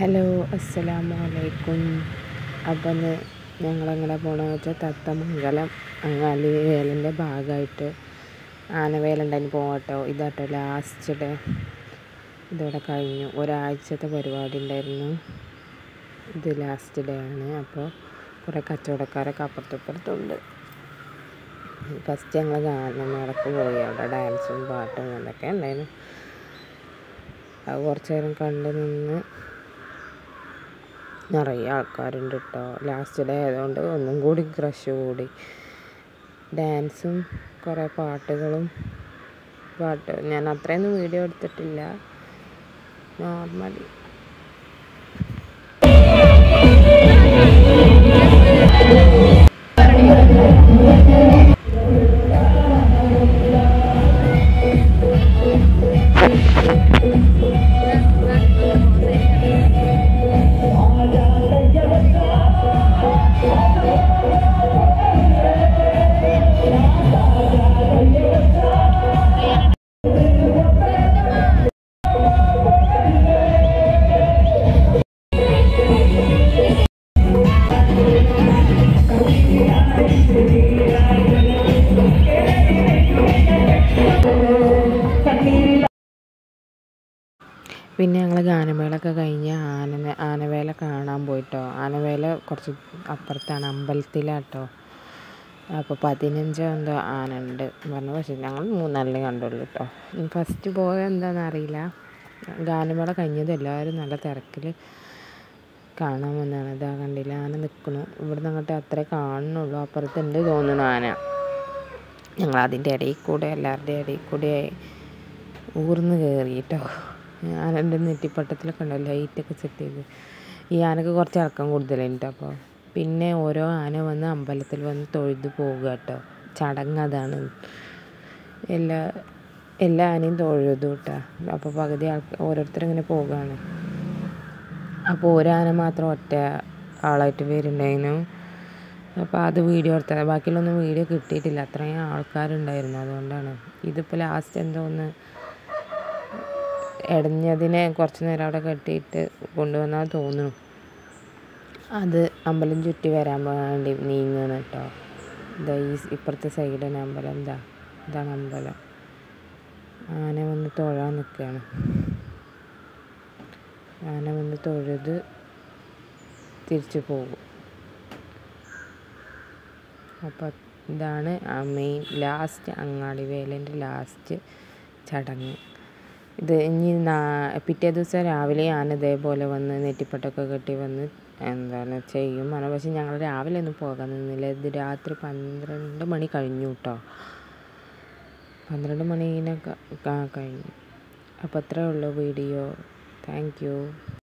hello അസ്സലാമു അലൈക്കും അപ്പം ഇന്ന് ഞങ്ങളെങ്ങനെ പോകണമെന്ന് വെച്ചാൽ തത്തമംഗലം അങ്ങാലി വേലൻ്റെ ഭാഗമായിട്ട് ആനവേലുണ്ടായിന് പോകട്ടോ ഇതാട്ടോ ലാസ്റ്റ് ഡേ ഇതോടെ കഴിഞ്ഞു ഒരാഴ്ചത്തെ പരിപാടി ഉണ്ടായിരുന്നു ഇത് ലാസ്റ്റ് ഡേ ആണ് അപ്പോൾ കുറേ കച്ചവടക്കാരൊക്കെ അപ്പുറത്തിപ്പുറത്തുണ്ട് ഫസ്റ്റ് ഞങ്ങൾ ഗാനമേളക്ക് പോയി അവിടെ ഡാൻസും പാട്ടും അതൊക്കെ ഉണ്ടായിരുന്നു അത് കുറച്ച് നേരം കണ്ട് നിന്ന് നിറയെ ആൾക്കാരുണ്ട് കേട്ടോ ലാസ്റ്റ് ഡേ ആയതുകൊണ്ട് ഒന്നും കൂടി ക്രഷ് കൂടി ഡാൻസും കുറേ പാട്ടുകളും പാട്ട് ഞാൻ അത്രയൊന്നും വീഡിയോ എടുത്തിട്ടില്ല നോർമലി പിന്നെ ഞങ്ങൾ ഗാനമേളൊക്കെ കഴിഞ്ഞ് ആന ആനവേല കാണാൻ പോയിട്ടോ ആനവേല കുറച്ച് അപ്പുറത്താണ് അമ്പലത്തിലാട്ടോ അപ്പോൾ പതിനഞ്ചോ എന്തോ ആന ഉണ്ട് പറഞ്ഞു പക്ഷേ ഞങ്ങൾ മൂന്നാലിനെ കണ്ടുള്ളൂ കേട്ടോ ഫസ്റ്റ് പോയത് എന്താണെന്ന് അറിയില്ല ഗാനമേള കഴിഞ്ഞത് എല്ലാവരും നല്ല തിരക്കിൽ കാണാൻ വന്നതാണ് ഇതാ കണ്ടില്ല ആന നിൽക്കണു ഇവിടുന്ന് അങ്ങോട്ട് അത്രേ കാണുന്നുള്ളൂ അപ്പുറത്തുണ്ട് തോന്നുന്നു ആന ഞങ്ങൾ അതിൻ്റെ ഇടയിൽ കൂടെ എല്ലാവരുടെയും ഇടയിൽ കൂടെ ഊർന്ന് കയറി കേട്ടോ ആനൻ്റെ നെറ്റിപ്പട്ടത്തിലൊക്കെ ഉണ്ടല്ലോ ലൈറ്റൊക്കെ സെറ്റ് ചെയ്ത് ഈ ആനക്ക് കുറച്ച് ഇറക്കം കൂടുതലുണ്ട് അപ്പോൾ പിന്നെ ഓരോ ആന വന്ന് അമ്പലത്തിൽ വന്ന് തൊഴുത് പോവുക കേട്ടോ ചടങ്ങ് അതാണ് എല്ലാ എല്ലാ ആനയും തൊഴുതു കേട്ടോ അപ്പോൾ പകുതി ആൾക്ക് ഓരോരുത്തരിങ്ങനെ പോവുകയാണ് അപ്പോൾ ഒരു ആന മാത്രം ഒറ്റ ആളായിട്ട് വരുന്നുണ്ടായിരുന്നു അപ്പോൾ അത് വീഡിയോ എടുത്തത് ബാക്കിയുള്ളൊന്നും വീഡിയോ കിട്ടിയിട്ടില്ല അത്രയും ആൾക്കാരുണ്ടായിരുന്നു അതുകൊണ്ടാണ് ഇതിപ്പോൾ ലാസ്റ്റ് എന്തോ ഒന്ന് ഇടഞ്ഞതിനെ കുറച്ച് നേരം അവിടെ കെട്ടിയിട്ട് കൊണ്ടുവന്നാൽ തോന്നുന്നു അത് അമ്പലം ചുറ്റി വരാൻ വേണ്ടി നീങ്ങുന്നു കേട്ടോ ഇതാ ഈ ഇപ്പുറത്തെ സൈഡിന് അമ്പലം എന്താ ഇതാണ് അമ്പലം ആന വന്ന് തൊഴാൻ നിൽക്കുകയാണ് ആന വന്ന് തൊഴുത് തിരിച്ചു പോകും അപ്പോൾ ഇതാണ് ആ മെയിൻ ലാസ്റ്റ് അങ്ങാടി വേലേൻ്റെ ലാസ്റ്റ് ചടങ്ങ് ഇത് ഇനി നാ പിറ്റേ ദിവസം രാവിലെ ഞാൻ ഇതേപോലെ വന്ന് നെറ്റിപ്പട്ടൊക്കെ കെട്ടി വന്ന് എന്താണ് ചെയ്യും ആണ് പക്ഷെ ഞങ്ങൾ രാവിലെ ഒന്നും പോകാൻ നിന്നില്ല ഇത് രാത്രി പന്ത്രണ്ട് മണി കഴിഞ്ഞു കേട്ടോ പന്ത്രണ്ട് മണീനൊക്കെ കഴിഞ്ഞു അപ്പോൾ അത്രേ ഉള്ളൂ വീഡിയോ താങ്ക് യു